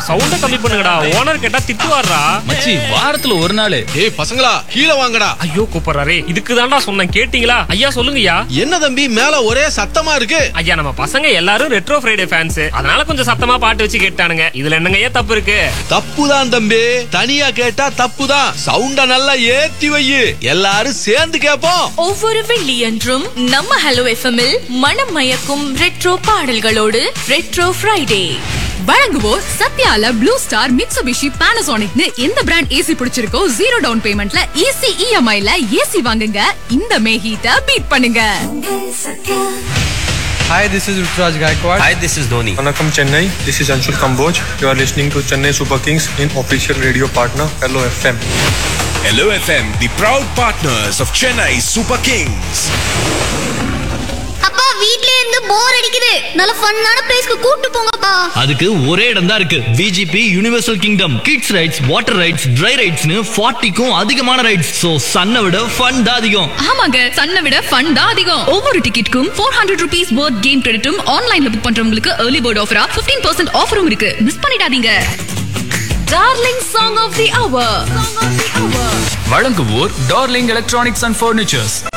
சவுண்ட கம்மி பண்ணுங்கடா ஓனர் கேட்டா திட்டுவாரா மச்சி வாரத்துல ஒரு நாள் ஏய் பசங்களா கீழே வாங்கடா ஐயோ கூப்பிடுறாரே இதுக்கு தான்டா சொன்னேன் கேட்டீங்களா ஐயா சொல்லுங்கய்யா என்ன தம்பி மேல ஒரே சத்தமா இருக்கு ஐயா நம்ம பசங்க எல்லாரும் ரெட்ரோ ஃப்ரைடே ஃபேன்ஸ் அதனால கொஞ்சம் சத்தமா பாட்டு வச்சு கேட்டானுங்க இதுல என்னங்க ஏன் தப்பு இருக்கு தப்புதான் தம்பி தனியா கேட்டா தப்புதான் சவுண்ட நல்லா ஏத்தி வை எல்லாரும் சேர்ந்து கேப்போம் ஒவ்வொரு வெள்ளியன்றும் நம்ம ஹலோ எஃப்எம்மில் மனம் மயக்கும் ரெட்ரோ பாடல்களோடு ரெட்ரோ ஃப்ரைடே வழங்குவோர் சத்யால ப்ளூ ஸ்டார் மிட்சுபிஷி பானாசோனிக்னு எந்த பிராண்ட் ஏசி பிடிச்சிருக்கோ ஜீரோ டவுன் பேமெண்ட்ல ஈஸி இஎம்ஐல ஏசி வாங்குங்க இந்த மே ஹீட்ட பீட் பண்ணுங்க Hi, this is Rutraj Gaikwad. Hi, this is Dhoni. Vanakkam Chennai. This is Anshul Kamboj. You are listening to Chennai Super Kings in official radio partner Hello FM. Hello FM, the proud partners of Chennai Super Kings. அப்பா வீட்ல இருந்து போர் அடிக்குது நல்ல ஃபன்னான பிளேஸ்க்கு கூட்டு போங்கப்பா அதுக்கு ஒரே இடம் தான் இருக்கு VGP universal kingdom kids rides water rides dry ரைட்ஸ்னு ஃபார்ட்டிக்கும் அதிகமான ரைட்ஸ் சோ சன்னை விட ஃபன் தான் அதிகம் ஆமாங்க சன்னை விட ஃபன் தான் அதிகம் ஒவ்வொரு டிக்கெட்டுக்கும் four hundred rupees board game கிரெடிட்டும் ஆன்லைன்ல புக் பண்றவங்களுக்கு ஏர்லி போர்ட் ஆஃபரா 15% பர்சன்ட் ஆஃபரும் இருக்கு மிஸ் பண்ணிடாதீங்க darling song of the hour வழங்குவோர் டார்லிங் எலக்ட்ரானிக்ஸ் அண்ட் ஃபர்னிச்சர்ஸ்